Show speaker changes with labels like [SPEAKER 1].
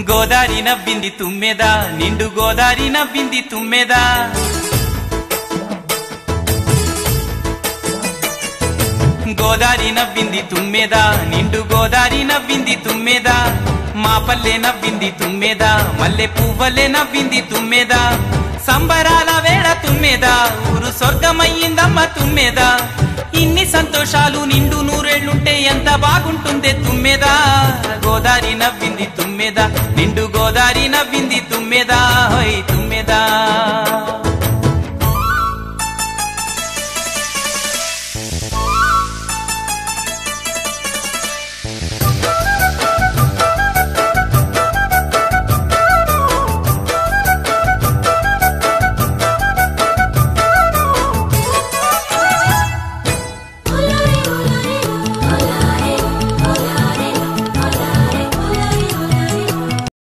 [SPEAKER 1] గోదారి నవ్వింది తుమ్మెదా నిండు గోదారి నవ్వింది తుమ్మెదా గోదారి నవ్వింది తుమ్మెదా నిండు గోదారి నవ్వింది తుమ్మెదా మా పల్లె నవ్వింది తుమ్మెదా మల్లె పువ్వలే నవ్వింది తుమ్మెదా సంబరాల వేళ తుమ్మెదా ఊరు స్వర్గమయ్యిందమ్మ తుమ్మెదా ఇన్ని సంతోషాలు నిండు నూరేళ్లుంటే ఎంత బాగుంటుందే తుమ్మెదా గోదారి నవ్వింది తుమ్మెదా నిండు గోదారి నవ్వింది తుమ్మెదా హోయ్ తుమ్మెదా